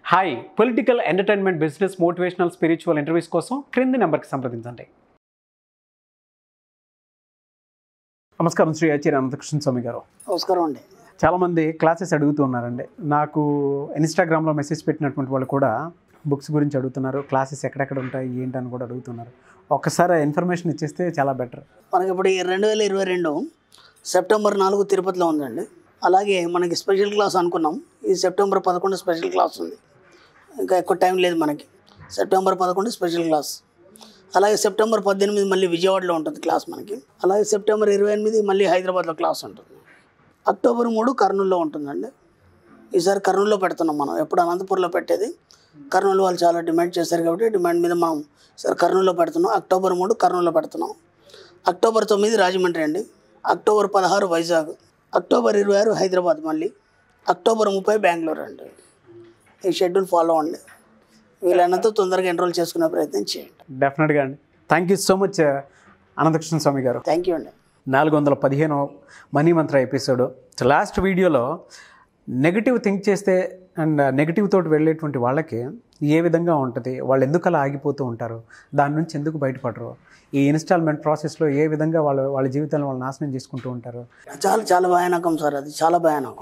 Hi political entertainment business motivational spiritual interviews కోసం క్రింది నెంబర్కి సంప్రదించండి నమస్కారం శ్రీ ఆచార్య అనంతకృష్ణ స్వామి గారు నమస్కారం అండి చాలామంది క్లాసెస్ అడుగుతూ ఉన్నారండి నాకు ఇన్స్టాగ్రామ్లో మెసేజ్ పెట్టినటువంటి వాళ్ళు కూడా బుక్స్ గురించి అడుగుతున్నారు క్లాసెస్ ఎక్కడెక్కడ ఉంటాయి ఏంటని కూడా అడుగుతున్నారు ఒక్కసారి ఇన్ఫర్మేషన్ ఇచ్చేస్తే చాలా బెటర్ మనకి ఇప్పుడు ఈ రెండు వేల ఇరవై రెండు సెప్టెంబర్ నాలుగు తిరుపతిలో ఉందండి అలాగే మనకి స్పెషల్ క్లాస్ అనుకున్నాం ఈ సెప్టెంబర్ పదకొండు స్పెషల్ క్లాస్ ఉంది ఇంకా ఎక్కువ టైం లేదు మనకి సెప్టెంబర్ పదకొండు స్పెషల్ క్లాస్ అలాగే సెప్టెంబర్ పద్దెనిమిది మళ్ళీ విజయవాడలో ఉంటుంది క్లాస్ మనకి అలాగే సెప్టెంబర్ ఇరవై ఎనిమిది మళ్ళీ హైదరాబాద్లో క్లాస్ ఉంటుంది అక్టోబర్ మూడు కర్నూలులో ఉంటుందండి ఈసారి కర్నూలులో పెడుతున్నాం మనం ఎప్పుడు అనంతపూర్లో పెట్టేది కర్నూలు వాళ్ళు చాలా డిమాండ్ చేశారు కాబట్టి డిమాండ్ మీద మనం సరే కర్నూలులో పెడుతున్నాం అక్టోబర్ మూడు కర్నూలులో పెడుతున్నాం అక్టోబర్ తొమ్మిది రాజమండ్రి అండి అక్టోబర్ పదహారు వైజాగ్ అక్టోబర్ ఇరవై ఆరు హైదరాబాద్ మళ్ళీ అక్టోబర్ ముప్పై బెంగళూరు అండి ఈ షెడ్యూల్ ఫాలో అండి వీలైనంత తొందరగా ఎన్రోల్ చేసుకునే ప్రయత్నం చేయండి డెఫినెట్గా అండి thank you so much Anantakrishna Swami garu thank you అండి నాలుగు వందల పదిహేను మనీ మంత్ర ఎపిసోడ్ లాస్ట్ వీడియోలో నెగిటివ్ థింక్ చేస్తే అండ్ నెగిటివ్ తోటి వెళ్ళేటువంటి వాళ్ళకి ఏ విధంగా ఉంటుంది వాళ్ళు ఎందుకు అలా ఆగిపోతూ ఉంటారు దాని నుంచి ఎందుకు బయటపడరు ఈ ఇన్స్టాల్మెంట్ ప్రాసెస్లో ఏ విధంగా వాళ్ళు వాళ్ళ జీవితాలను వాళ్ళు నాశనం చేసుకుంటూ ఉంటారు చాలా చాలా భయానకం సార్ అది చాలా భయానకం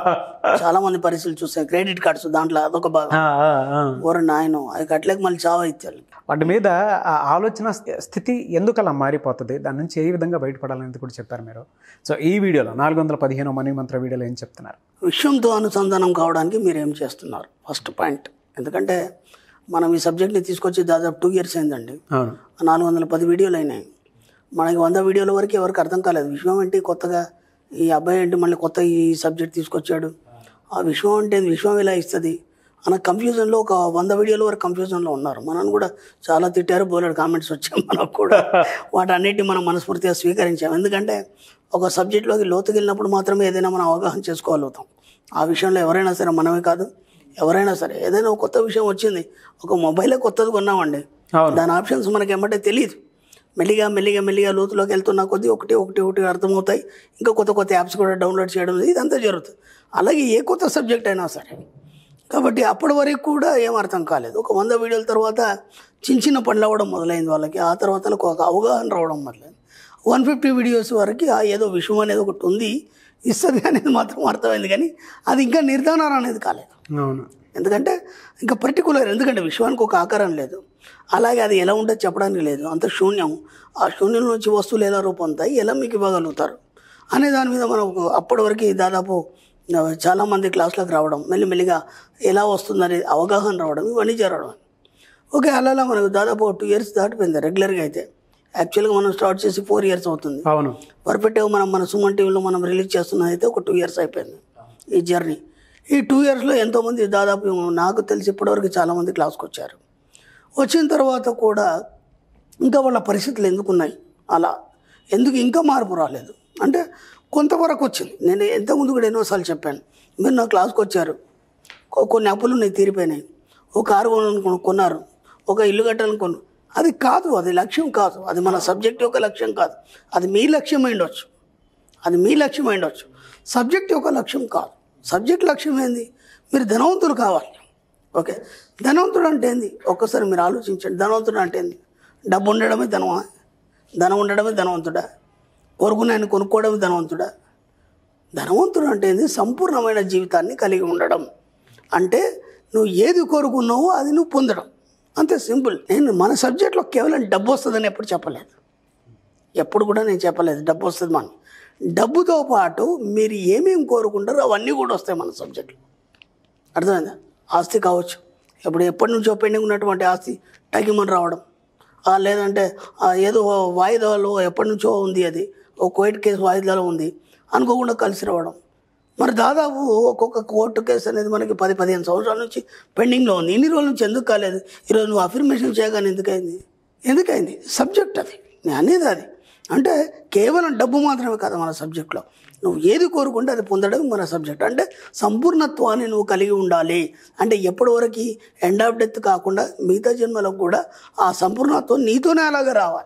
చాలా మంది పరిస్థితులు చూస్తాయి క్రెడిట్ కార్డ్స్ దాంట్లో అదొక భాగం ఆ, ఆ, ఆ. ఓర నాయన అవి కట్టలేక మళ్ళీ చావు ఇచ్చారు వాటి మీద ఆ ఆలోచన స్థితి ఎందుకు అలా మారిపోతుంది దాని నుంచి ఏ విధంగా బయటపడాలనేది కూడా చెప్పారు మీరు సో ఈ వీడియోలో నాలుగు వందల పదిహేను మనీ మంత్ర వీడియోలో ఏం చెప్తున్నారు విశ్వంతో అనుసంధానం కావడానికి మీరు ఏం చేస్తున్నారు ఫస్ట్ పాయింట్ ఎందుకంటే మనం ఈ సబ్జెక్ట్ని తీసుకొచ్చి దాదాపు టూ ఇయర్స్ అయిందండి అవును నాలుగు వందల పది వీడియోలు అయినాయి మనకి వంద వీడియోల వరకు ఎవరికి అర్థం కాలేదు విశ్వం ఏంటి కొత్తగా ఈ అబ్బాయి ఏంటి మళ్ళీ కొత్త ఈ సబ్జెక్ట్ తీసుకొచ్చాడు ఆ విశ్వం అంటే విశ్వం ఎలా ఇస్తుంది అన్న కన్ఫ్యూజన్లో ఒక వంద వీడియోల వరకు కన్ఫ్యూజన్లో ఉన్నారు మనల్ని కూడా చాలా తిట్టారు బోలెడు కామెంట్స్ వచ్చాయి మనకు కూడా వాటన్నిటిని మనం మనస్ఫూర్తిగా స్వీకరించాం ఎందుకంటే ఒక సబ్జెక్ట్లోకి లోతుకి వెళ్ళినప్పుడు మాత్రమే ఏదైనా మనం అవగాహన చేసుకోగలుగుతాం ఆ విషయంలో ఎవరైనా సరే మనమే కాదు ఎవరైనా సరే ఏదైనా ఒక కొత్త విషయం వచ్చింది ఒక మొబైలే కొత్తది కొన్నామండి అవును. దాని ఆప్షన్స్ మనకి ఏమంటే తెలియదు మెల్లిగా మెల్లిగా మెల్లిగా లోతులోకి వెళ్తున్న కొద్దీ ఒకటి ఒకటి ఒకటి అర్థమవుతాయి ఇంకా కొత్త కొత్త యాప్స్ కూడా డౌన్లోడ్ చేయడం ఇదంతా జరుగుతుంది అలాగే ఏ కొత్త సబ్జెక్ట్ అయినా సరే కాబట్టి అప్పటి వరకు కూడా ఏం అర్థం కాలేదు ఒక వంద వీడియోల తర్వాత చిన్న చిన్న పనులు అవ్వడం మొదలైంది వాళ్ళకి ఆ తర్వాత ఒక అవగాహన రావడం మొదలైంది వన్ ఫిఫ్టీ వీడియోస్ వరకు ఆ ఏదో విషయం అనేది ఒకటి ఉంది ఇస్తుంది అనేది మాత్రం అర్థమైంది కానీ అది ఇంకా నిర్ధారణ అనేది కాలేదు అవును ఎందుకంటే ఇంకా పర్టికులర్ ఎందుకంటే విశ్వానికి ఒక ఆకారం లేదు అలాగే అది ఎలా ఉంటుందో చెప్పడానికి లేదు అంత శూన్యం ఆ శూన్యం నుంచి వస్తువులు ఎలా రూపొందుతాయి ఎలా మీకు ఇవ్వగలుగుతారు అనే దాని మీద మనం ఒక- అప్పటి వరకు దాదాపు ఆ, చాలామంది క్లాసులకు రావడం మెల్లిమెల్లిగా ఎలా వస్తుందనే అవగాహన రావడం ఇవన్నీ జరగడం ఓకే అలా అలా మనకు దాదాపు టూ ఇయర్స్ దాటిపోయింది రెగ్యులర్గా అయితే యాక్చువల్గా మనం స్టార్ట్ చేసి ఫోర్ ఇయర్స్ అవుతుంది అవును పర్ఫెక్ట్గా మనం మన సుమన్ టీవీలో మనం రిలీజ్ చేస్తున్నది అయితే ఒక టూ ఇయర్స్ అయిపోయింది ఈ జర్నీ ఈ టూ ఇయర్స్లో ఎంతోమంది దాదాపు నాకు తెలిసి ఇప్పటివరకు చాలామంది క్లాస్కి వచ్చారు వచ్చిన తర్వాత కూడా ఇంకా వాళ్ళ పరిస్థితులు ఎందుకు ఉన్నాయి అలా ఎందుకు ఇంకా మార్పు రాలేదు అంటే కొంతవరకు వచ్చింది నేను ఎంతకుముందు కూడా ఎన్నోసార్లు చెప్పాను మీరు నా క్లాస్కి వచ్చారు కొ- కొన్ని అప్పులు నేను తీరిపోయినాయి ఒక కారు కొనుక్కు- కొన్నారు ఒక ఇల్లు కట్టాలనుకున్నారు అది కాదు అది లక్ష్యం కాదు అది మన సబ్జెక్ట్ యొక్క లక్ష్యం కాదు అది మీ లక్ష్యం అయి ఉండొచ్చు అది మీ లక్ష్యం అయి ఉండొచ్చు సబ్జెక్ట్ యొక్క లక్ష్యం కాదు సబ్జెక్ట్ లక్ష్యం ఏంది మీరు ధనవంతులు కావాలి ఓకే ధనవంతుడు అంటే ఏంది ఒక్కసారి మీరు ఆలోచించండి ధనవంతుడు అంటే ఏంది డబ్బు ఉండడమే ధనమా ధనం ఉండడమే ధనవంతుడా కొనుక్కున్నాయని కొనుక్కోవడమే ధనవంతుడా ధనవంతుడు అంటే ఏంది సంపూర్ణమైన జీవితాన్ని కలిగి ఉండడం అంటే నువ్వు ఏది కోరుకున్నావో అది నువ్వు పొందడం అంతే సింపుల్ నేను మన సబ్జెక్ట్లో కేవలం డబ్బు వస్తుందని ఎప్పుడు చెప్పలేదు ఎప్పుడు కూడా నేను చెప్పలేదు డబ్బు వస్తుంది మన డబ్బుతో పాటు మీరు ఏమేమి కోరుకుంటారో అవన్నీ కూడా వస్తాయి మన సబ్జెక్ట్లో అర్థమైందా ఆస్తి కావచ్చు ఇప్పుడు ఎప్పటి నుంచో పెండింగ్ ఉన్నటువంటి ఆస్తి టగిమని రావడం ఆ, లేదంటే ఆ, ఏదో వాయిదాలో ఎప్పటి నుంచో ఉంది అది ఒక కోర్టు కేసు వాయిదాలో ఉంది అనుకోకుండా కలిసి రావడం మరి దాదాపు ఒక్కొక్క కోర్టు కేసు అనేది మనకి పది పదిహేను సంవత్సరాల నుంచి పెండింగ్లో ఉంది ఇన్ని రోజుల నుంచి ఎందుకు కాలేదు ఈరోజు నువ్వు అఫర్మేషన్ చేయగానే ఎందుకైంది ఎందుకైంది సబ్జెక్ట్ అది నేను అనేది అది అంటే కేవలం డబ్బు మాత్రమే కాదు మన సబ్జెక్ట్లో నువ్వు ఏది కోరుకుంటే అది పొందడం మన సబ్జెక్ట్ అంటే సంపూర్ణత్వాన్ని నువ్వు కలిగి ఉండాలి అంటే ఎప్పటి వరకు ఎండ్ ఆఫ్ డెత్ కాకుండా మిగతా జన్మలకు కూడా ఆ సంపూర్ణత్వం నీతోనే అలాగే రావాలి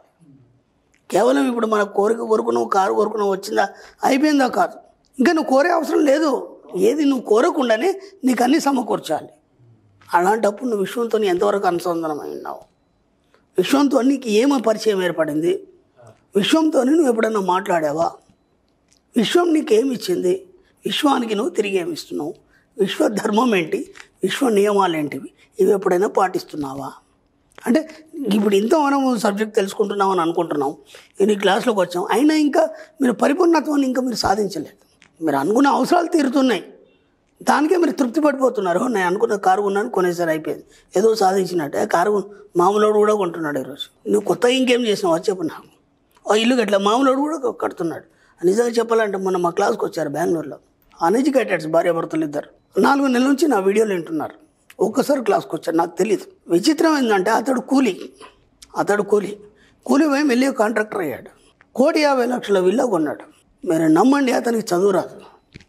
కేవలం ఇప్పుడు మన కోరిక కోరుకున్నావు కారు కోరుకున్నావు వచ్చిందా అయిపోయిందా కాదు ఇంకా నువ్వు కోరే అవసరం లేదు ఏది నువ్వు కోరకుండానే నీకు అన్నీ సమకూర్చాలి అలాంటప్పుడు నువ్వు విశ్వంతో ఎంతవరకు అనుసంధానమై ఉన్నావు విశ్వంతో నీకు ఏమో పరిచయం ఏర్పడింది విశ్వంతో నువ్వు ఎప్పుడన్నా మాట్లాడావా విశ్వం నీకు ఏమి ఇచ్చింది విశ్వానికి నువ్వు తిరిగి ఏమి ఇస్తున్నావు విశ్వ ధర్మం ఏంటి విశ్వ నియమాలు ఏంటివి ఇవి ఎప్పుడైనా పాటిస్తున్నావా అంటే ఇప్పుడు ఇంత మనం సబ్జెక్ట్ తెలుసుకుంటున్నాం అని అనుకుంటున్నాం ఇది క్లాస్లోకి వచ్చాం అయినా ఇంకా మీరు పరిపూర్ణత్వాన్ని ఇంకా మీరు సాధించలేదు మీరు అనుకున్న అవసరాలు తీరుతున్నాయి దానికే మీరు తృప్తి పడిపోతున్నారు నేను అనుకున్న కారు కొన్నాను కొనేసారి అయిపోయింది ఏదో సాధించినట్టు ఆ కారు మామూలోడు కూడా కొంటున్నాడు ఈరోజు నువ్వు కొత్తగా ఇంకేం చేసినావు చెప్పు నాకు ఓ ఇల్లు గట్ల మామూలోడు కూడా కడుతున్నాడు నిజంగా చెప్పాలంటే మొన్న మా క్లాస్కి వచ్చారు బెంగళూరులో అన్ఎడ్యుకేటెడ్స్ భార్యాభర్తలు ఇద్దరు నాలుగు నెలల నుంచి నా వీడియోలు వింటున్నారు ఒక్కసారి క్లాస్కి వచ్చారు నాకు తెలియదు విచిత్రం ఏంటంటే అతడు కూలి అతడు కూలి కూలి పోయి వెళ్ళి కాంట్రాక్టర్ అయ్యాడు కోటి యాభై లక్షల విల్లా కొన్నాడు మీరు నమ్మండి అతనికి చదువు రాదు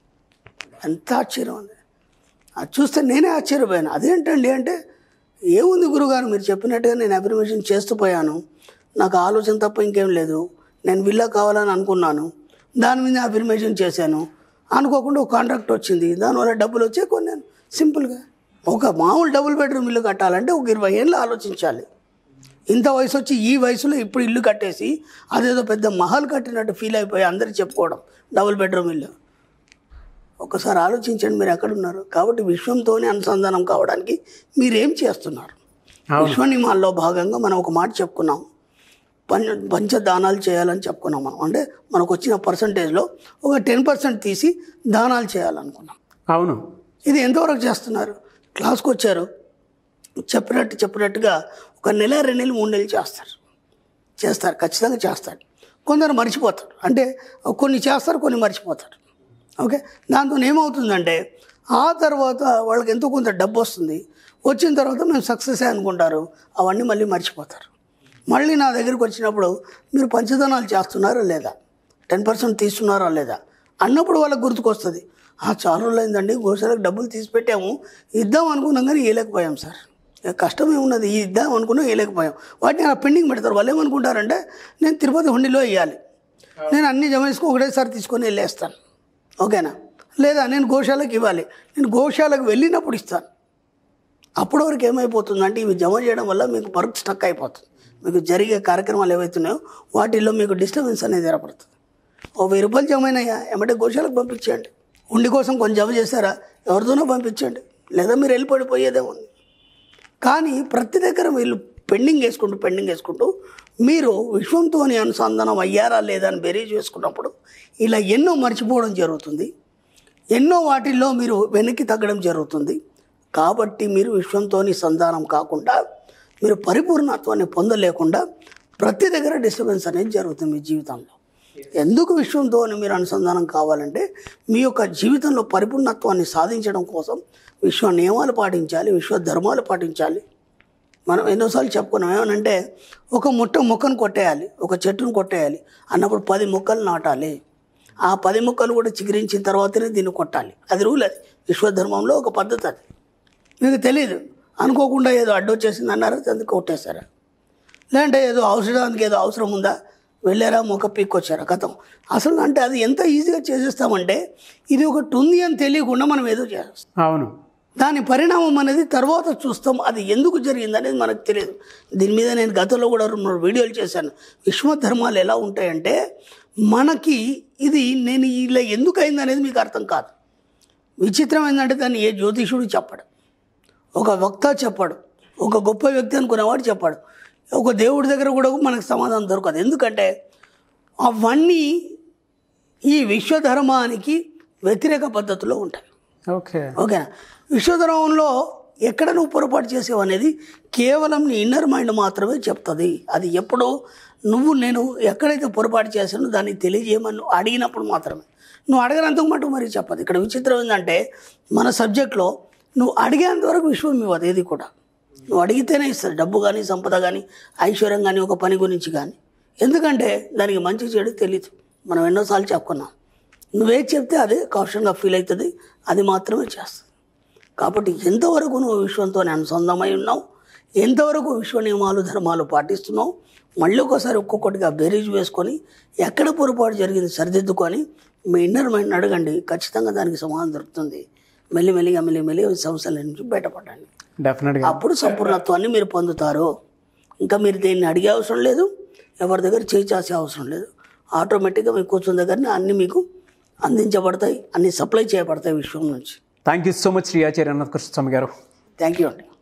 ఎంత ఆశ్చర్యం ఉంది అది చూస్తే నేనే ఆశ్చర్యపోయాను అదేంటండి అంటే ఏముంది గురుగారు మీరు చెప్పినట్టుగా నేను అఫర్మేషన్ చేస్తూ పోయాను నాకు ఆలోచన తప్ప ఇంకేం లేదు నేను విల్లా కావాలని అనుకున్నాను దాని మీద అఫర్మేషన్ చేశాను అనుకోకుండా ఒక కాంట్రాక్ట్ వచ్చింది దానివల్ల డబ్బులు వచ్చే కొన్నాను సింపుల్గా ఒక మామూలు డబుల్ బెడ్రూమ్ ఇల్లు కట్టాలంటే ఒక ఇరవై ఏళ్ళు ఆలోచించాలి ఇంత వయసు వచ్చి ఈ వయసులో ఇప్పుడు ఇల్లు కట్టేసి అదేదో పెద్ద మహల్ కట్టినట్టు ఫీల్ అయిపోయి అందరికి చెప్పుకోవడం డబుల్ బెడ్రూమ్ ఇల్లు ఒకసారి ఆలోచించండి మీరు ఎక్కడున్నారు కాబట్టి విశ్వంతోనే అనుసంధానం కావడానికి మీరేం చేస్తున్నారు విశ్వనిమాల్లో భాగంగా మనం ఒక మాట చెప్పుకున్నాం పంచ పంచదానాలు చేయాలని చెప్పుకున్నాం మనం అంటే మనకు వచ్చిన పర్సంటేజ్లో ఒక టెన్ పర్సెంట్ తీసి దానాలు చేయాలనుకున్నాం అవును ఇది ఎంతవరకు చేస్తున్నారు క్లాస్కి వచ్చారు చెప్పినట్టు చెప్పినట్టుగా ఒక నెల రెండు నెలలు మూడు నెలలు చేస్తారు చేస్తారు ఖచ్చితంగా చేస్తారు కొందరు మర్చిపోతారు అంటే కొన్ని చేస్తారు కొన్ని మర్చిపోతారు ఓకే దాంతో ఏమవుతుందంటే ఆ తర్వాత వాళ్ళకి ఎంతో కొంత డబ్బు వస్తుంది వచ్చిన తర్వాత మేము సక్సెస్ అనుకుంటారు అవన్నీ మళ్ళీ మర్చిపోతారు మళ్ళీ నా దగ్గరికి వచ్చినప్పుడు మీరు పంచదానాలు చేస్తున్నారా లేదా టెన్ పర్సెంట్ తీస్తున్నారా లేదా అన్నప్పుడు వాళ్ళకి గుర్తుకొస్తుంది ఆ చాలా రోజులైందండి గోశాలకు డబ్బులు తీసి పెట్టాము ఇద్దాం అనుకున్నాం కానీ ఇవ్వలేకపోయాం సార్ ఇక కష్టమే ఉన్నది ఇద్దాం అనుకున్నా ఇవ్వలేకపోయాం వాటిని అలా పెండింగ్ పెడతారు వాళ్ళు ఏమనుకుంటారంటే నేను తిరుపతి హుండీలో ఇవ్వాలి నేను అన్ని జమ చేసుకుని ఒకటేసారి తీసుకొని వెళ్ళేస్తాను ఓకేనా లేదా నేను గోశాలకు ఇవ్వాలి నేను గోశాలకు వెళ్ళినప్పుడు ఇస్తాను అప్పటి వరకు ఏమైపోతుందంటే ఇవి జమ చేయడం వల్ల మీకు వర్క్ స్టక్ అయిపోతుంది మీకు జరిగే కార్యక్రమాలు ఏవైతున్నాయో వాటిల్లో మీకు డిస్టర్బెన్స్ అనేది ఏర్పడుతుంది ఓ వెయ్యి రూపాయలు జమ అయినాయా ఏమంటే గోశాలకు పంపించండి ఉండి కోసం కొంచెం జమ చేశారా ఎవరితోనో పంపించండి లేదా మీరు వెళ్ళిపడిపోయేదే ఉంది కానీ ప్రతి దగ్గర వీళ్ళు పెండింగ్ వేసుకుంటూ పెండింగ్ వేసుకుంటూ మీరు విశ్వంతోని అనుసంధానం అయ్యారా లేదా అని బెరీజ్ చేసుకున్నప్పుడు ఇలా ఎన్నో మర్చిపోవడం జరుగుతుంది ఎన్నో వాటిల్లో మీరు వెనక్కి తగ్గడం జరుగుతుంది కాబట్టి మీరు విశ్వంతోని సంధానం కాకుండా మీరు పరిపూర్ణత్వాన్ని పొందలేకుండా ప్రతి దగ్గర డిస్టర్బెన్స్ అనేది జరుగుతుంది మీ జీవితంలో ఎందుకు విశ్వంతో మీరు అనుసంధానం కావాలంటే మీ యొక్క జీవితంలో పరిపూర్ణత్వాన్ని సాధించడం కోసం విశ్వ నియమాలు పాటించాలి విశ్వ ధర్మాలు పాటించాలి మనం ఎన్నోసార్లు చెప్పుకున్నాం ఏమనంటే ఒక ముట్ట మొక్కను కొట్టేయాలి ఒక చెట్టును కొట్టేయాలి అన్నప్పుడు పది మొక్కలు నాటాలి ఆ పది మొక్కలు కూడా చిగురించిన తర్వాతనే దీన్ని కొట్టాలి అది రూల్ అది విశ్వధర్మంలో ఒక పద్ధతి అది మీకు తెలియదు అనుకోకుండా ఏదో అడ్డొచ్చేసింది అన్నారు అందుకు కొట్టేశారా లేదంటే ఏదో ఔషధానికి ఏదో అవసరం ఉందా వెళ్ళారా మొక్క పీక్కొచ్చారా కథం అసలు అంటే అది ఎంత ఈజీగా చేసేస్తామంటే ఇది ఒకటి ఉంది అని తెలియకుండా మనం ఏదో చేస్తాం అవును దాని పరిణామం అనేది తర్వాత చూస్తాం అది ఎందుకు జరిగింది అనేది మనకు తెలియదు దీని మీద నేను గతంలో కూడా రెండు మూడు వీడియోలు చేశాను విశ్వధర్మాలు ఎలా ఉంటాయంటే మనకి ఇది నేను ఇలా ఎందుకు అయింది అనేది మీకు అర్థం కాదు విచిత్రం ఏంటంటే దాన్ని ఏ జ్యోతిషుడు చెప్పడు ఒక వక్త చెప్పాడు ఒక గొప్ప వ్యక్తి అనుకునేవాడు చెప్పాడు ఒక దేవుడి దగ్గర కూడా మనకు సమాధానం దొరకదు ఎందుకంటే అవన్నీ ఈ విశ్వధర్మానికి వ్యతిరేక పద్ధతిలో ఉంటాయి ఓకే ఓకేనా విశ్వధర్మంలో ఎక్కడ నువ్వు పొరపాటు చేసావు అనేది కేవలం నీ ఇన్నర్ మైండ్ మాత్రమే చెప్తుంది అది ఎప్పుడో నువ్వు నేను ఎక్కడైతే పొరపాటు చేశానో దాన్ని తెలియజేయమని నువ్వు అడిగినప్పుడు మాత్రమే నువ్వు అడగనంతకు మటుకు మరి చెప్పదు ఇక్కడ విచిత్రం ఏంటంటే మన సబ్జెక్ట్లో నువ్వు అడిగేంత వరకు విశ్వం ఇవ్వదు ఏది కూడా నువ్వు అడిగితేనే ఇస్తుంది డబ్బు కానీ సంపద కానీ ఐశ్వర్యం కానీ ఒక పని గురించి కానీ ఎందుకంటే దానికి మంచి చెడు తెలియదు మనం ఎన్నోసార్లు చెప్పుకున్నాం నువ్వేది చెప్తే అదే కాషన్గా ఫీల్ అవుతుంది అది మాత్రమే చేస్తుంది కాబట్టి ఎంతవరకు నువ్వు విశ్వంతో అనుసంధమై ఉన్నావు ఎంతవరకు విశ్వ నియమాలు ధర్మాలు పాటిస్తున్నావు మళ్ళీ ఒకసారి ఒక్కొక్కటిగా బేరీజ్ వేసుకొని ఎక్కడ పొరపాటు జరిగింది సరిదిద్దుకొని మీ ఇన్నర్ మైండ్ అడగండి ఖచ్చితంగా దానికి సమాధానం దొరుకుతుంది మెల్లిమెల్లిగా మెల్లి మెల్లి సమస్యల నుంచి బయటపడండి డెఫినెట్గా అప్పుడు సంపూర్ణత్వాన్ని మీరు పొందుతారు ఇంకా మీరు దీన్ని అడిగే అవసరం లేదు ఎవరి దగ్గర చేయి చాసే అవసరం లేదు ఆటోమేటిక్గా మీకు కూర్చున్న దగ్గరనే అన్నీ మీకు అందించబడతాయి అన్ని సప్లై చేయబడతాయి విశ్వం నుంచి thank you so much Shri Acharya Ananta Krishna Swami garu thank you అండి